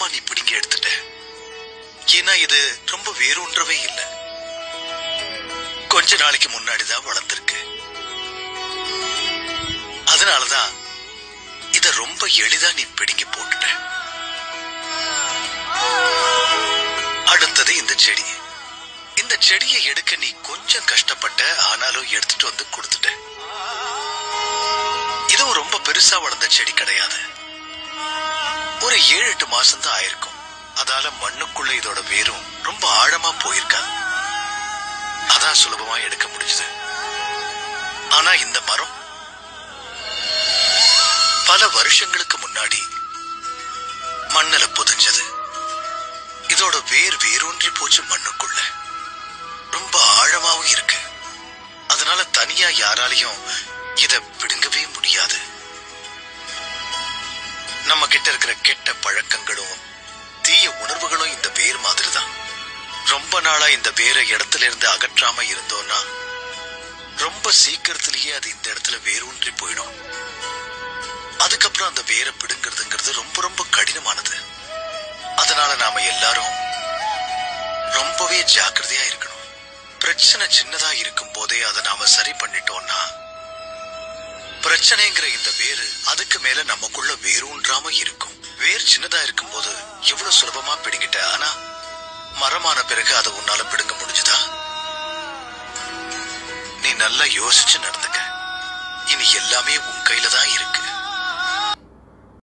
சுலபமா நீ பிடிங்க எடுத்துட்ட ஏன்னா இது ரொம்ப வேரூன்றவே இல்ல கொஞ்ச நாளைக்கு முன்னாடிதான் வளர்ந்திருக்கு அதனாலதான் இத ரொம்ப எளிதா நீ பிடிங்க போட்டுட்ட அடுத்தது இந்த செடி இந்த செடியை எடுக்க நீ கொஞ்சம் கஷ்டப்பட்ட ஆனாலும் எடுத்துட்டு வந்து கொடுத்துட்ட இதுவும் ரொம்ப பெருசா வளர்ந்த செடி கிடையாது ஒரு ஏழு எட்டு மாசம் தான் ஆயிருக்கும் அதால மண்ணுக்குள்ள இதோட வேரும் ரொம்ப ஆழமா போயிருக்காது அதான் சுலபமா எடுக்க முடிஞ்சது ஆனா இந்த மரம் பல வருஷங்களுக்கு முன்னாடி மண்ணுல புதைஞ்சது இதோட வேர் வேரூன்றி போச்சு மண்ணுக்குள்ள ரொம்ப ஆழமாவும் இருக்கு அதனால தனியா யாராலையும் இத பிடுங்கவே முடியாது நம்ம கிட்ட இருக்கிற கெட்ட பழக்கங்களும் தீய உணர்வுகளும் இந்த வேர் மாதிரிதான் ரொம்ப நாளா இந்த வேரை இடத்துல இருந்து அகற்றாம இருந்தோம்னா ரொம்ப சீக்கிரத்திலேயே அது இந்த இடத்துல வேரூன்றி போயிடும் அதுக்கப்புறம் அந்த வேரை பிடுங்கிறதுங்கிறது ரொம்ப ரொம்ப கடினமானது அதனால நாம எல்லாரும் ரொம்பவே ஜாக்கிரதையா இருக்கணும் பிரச்சனை சின்னதா இருக்கும் போதே அதை நாம சரி பண்ணிட்டோம்னா பிரச்சனைங்கிற இந்த வேறு அதுக்கு மேல நமக்குள்ள வேரூன்றாம இருக்கும் வேர் சின்னதா இருக்கும்போது எவ்வளவு சுலபமா பிடிங்கிட்ட ஆனா மரமான பிறகு அதை உன்னால பிடுங்க முடிஞ்சுதா நீ நல்லா யோசிச்சு நடந்துக்க இனி எல்லாமே உன் கையில தான் இருக்கு